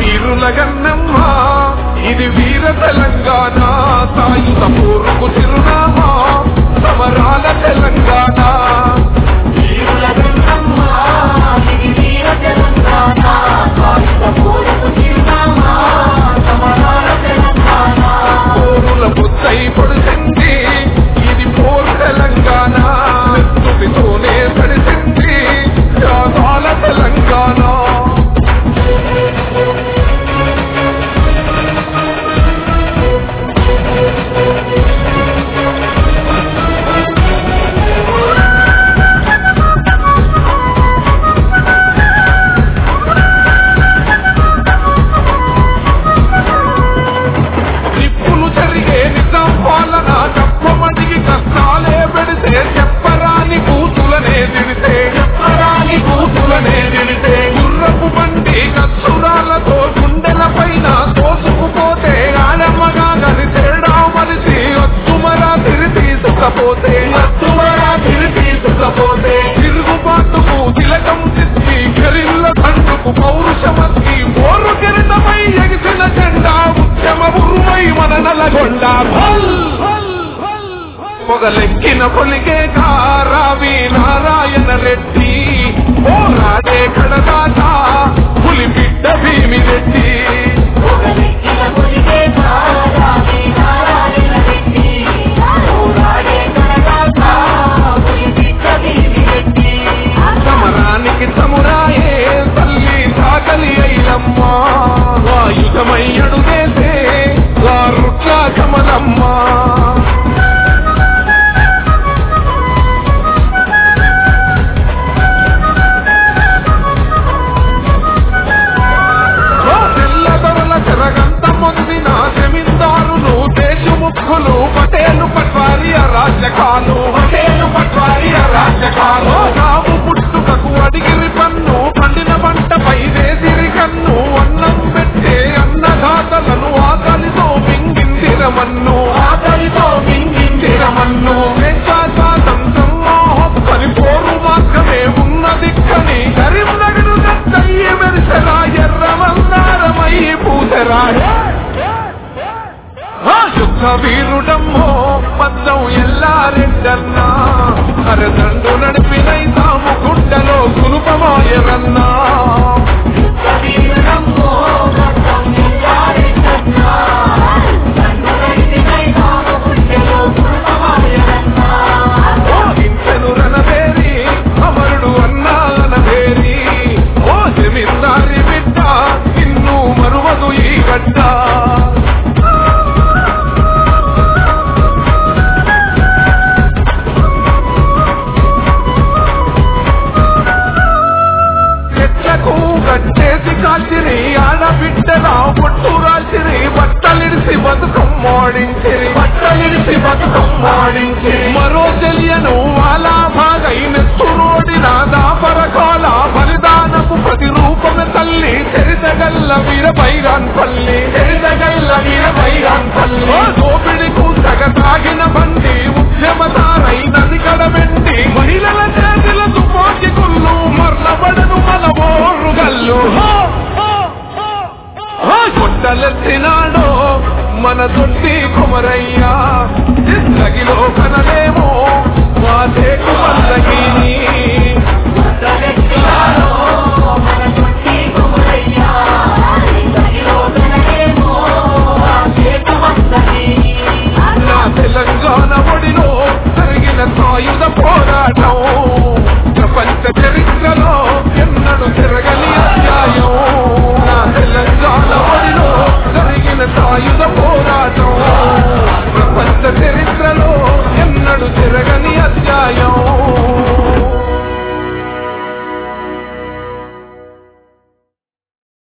వీరుల గన్నమ్మ ఇది వీర తెలంగాణ సాయుధ పూర్వకు చిరునామా సమరాల తెలంగాణ వీరుల వెన్నమ్మ, ఇది వీర తెలంగాణ. సాయుధ పోరుకు చిరునామా, సమరాల తెలంగాణ. పోరుల బుద్ధై పొడిసింది ఇది పోరు తెలంగాణ నెత్తుటితోనే పడిసింది యాదాల తెలంగాణ నిప్పులు జరిగే నిజం పాలన చెప్పమడిగి కష్టాలే పెడితే చెప్పరాని కూతులనే తిడితే చెప్పరాని కూతులనే తిడితే గుర్రపు బండి కచ్చురాలతో గుండెల పైన తోసుకుపోతే ఆడమ్మగా గని తేడా మనిషి అత్తుమరా తిరి తీసుకపోతే అత్తుమరా తిరి తీసుకపోతే తిరుగుబాటుకు తిలకం తిప్పి గరిల్ల తండ్రుకు పౌరుషమత్తి మోరు కిరీటమై ఎగిసిన జెండా ఉద్యమ ఉరుమై మన నలగొండ భల్ పొగలెక్కిన పొలిగే కారావి నారాయణ రెడ్డి పోరాడే కడదాట పులి బిడ్డ భీమి రెడ్డి పొగలెక్కిన పొలిగే తారావి నారాయణ రెడ్డి. పోరాడే కడదాత, పులి బిడ్డ భీమి రెడ్డి. సమరానికి సమురాయే తల్లి సాకలి అయినమ్మ వాయుధమై అడుగేసే వారుట్ల కమలమ్మ ఓ తెల్లదొరల చెరగంత మొందిన జమీందారులు దేశముఖులు పటేలు పట్వారి అరాజకాలు పటేలు పట్వారి అరాజకాలు కావు పుట్టుకకు అడిగిరి పన్ను పండిన పంటపై వేసిరి కన్ను అన్నం పెట్టే అన్నదాతలను ఆకలితో మింగిందిరమన్ను ఆకలితో మింగిందిరమన్ను స్వేచ్ఛాస్వాతంత్రం హొక్కని పోరు మార్గమే ఉన్నది కని కరీంనగర్ దత్తయ్య మెరిసరా ఎర్రమన్నారమై పూసరా ఆ యుద్ధ వీరుడమ్మో పద్దం ఎల్లారెడ్డన్నా అరదండు నడిపినై తాము గుడ్డలో కునుపమాయరన్నా వీరనమ్మో, రక్తం నిల్లారెడ్డన్నా. నన్ను నడిపినై తాము గుండెలో గురుతమాయనన్నా. ఓ ఇంచెను రణవేరి అమరుడు అన్నా అనవేరి ఓ జమీందారి బిడ్డ ఇన్ను మరువదు ఈ గడ్డ చెట్లకు గట్టేసి కాల్చిరి ఆడబిడ్డల పొట్టు రాల్చిరి బట్టలిడిసి బతుకం మోడించిరి బట్టలిడిసి బతుకం మోడించిరి మరో తెలియను అలా భాగై నెత్తురోడిన దాపరకాల బలిదానపు ప్రతిరూపమే తల్లి చరితగల్ల వీర బైరాన్ పల్లి చరితగల్ల వీర బైరాన్ పల్లి దోపిడికు సగ సాగిన బండి ఉద్యమదారై నది కడబెట్టి మహిళల చేతుల తుపాకి కుళ్ళు మర్లబడను మన ఓరుగల్లు గుట్టలెత్తినాడో మన తొట్టి కుమరయ్యా జిందగిలో కనలేమో మా తేకు పల్లకిని